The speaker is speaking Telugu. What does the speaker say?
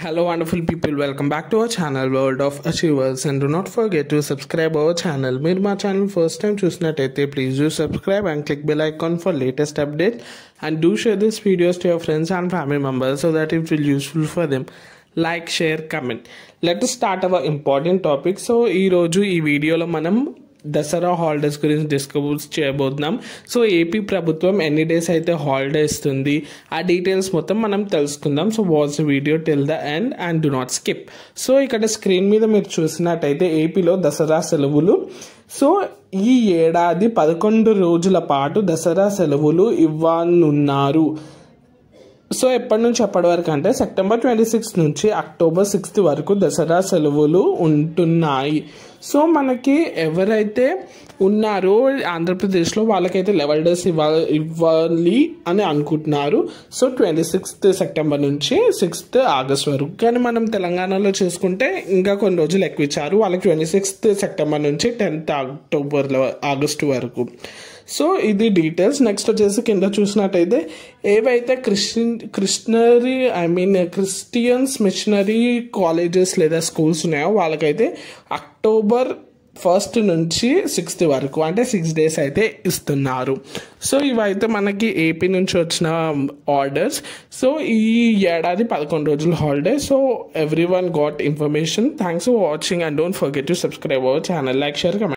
Hello, wonderful people. Welcome back to our channel, World of Achievers. And do not forget to subscribe our channel. మీరు మా ఛానల్ ఫస్ట్ టైం చూసినట్టయితే please do subscribe and click bell icon for latest update and do share this videos to your friends and family members so that it will useful for them like share comment let start our important topic so ఈరోజు ఈ వీడియోలో మనం దసరా హాలిడేస్ గురించి డిస్కస్ చేయబోతున్నాం సో ఏపీ ప్రభుత్వం ఎన్ని డేస్ అయితే హాలిడే ఇస్తుంది ఆ డీటెయిల్స్ మొత్తం మనం తెలుసుకుందాం so watch video till the end and do not skip so ఇక్కడ స్క్రీన్ మీద మీరు చూసినట్టయితే ఏపీలో దసరా సెలవులు సో ఈ ఏడాది పదకొండు రోజుల పాటు దసరా సెలవులు ఇవ్వనున్నారు సో ఎప్పటి నుంచి ఎప్పటి వరకు అంటే సెప్టెంబర్ ట్వంటీ సిక్స్ నుంచి అక్టోబర్ సిక్స్త్ వరకు దసరా సెలవులు ఉంటున్నాయి సో మనకి ఎవరైతే ఉన్నారో ఆంధ్రప్రదేశ్లో వాళ్ళకైతే లెవెల్ డేస్ ఇవ్వాలి ఇవ్వాలి అని అనుకుంటున్నారు సో ట్వంటీ సిక్స్త్ సెప్టెంబర్ నుంచి సిక్స్త్ ఆగస్ట్ వరకు కానీ మనం తెలంగాణలో చూసుకుంటే ఇంకా కొన్ని రోజులు ఎక్కువ ఇచ్చారు వాళ్ళకి ట్వంటీ సిక్స్త్ సెప్టెంబర్ నుంచి టెన్త్ అక్టోబర్ ఆగస్ట్ వరకు సో ఇది డీటెయిల్స్ నెక్స్ట్ వచ్చేసి కింద చూసినట్టయితే ఏవైతే క్రిస్టియన్ క్రిస్టినరీ I mean Christians missionary colleges లేదా స్కూల్స్ ఉన్నాయో వాళ్ళకైతే అక్టోబర్ ఫస్ట్ నుంచి సిక్స్త్ వరకు అంటే సిక్స్ డేస్ అయితే ఇస్తున్నారు సో ఇవైతే మనకి ఏపీ నుంచి వచ్చిన ఆర్డర్స్ సో ఈ ఏడాది పదకొండు రోజులు holiday so everyone got information thanks for watching and don't forget to subscribe our channel like share comment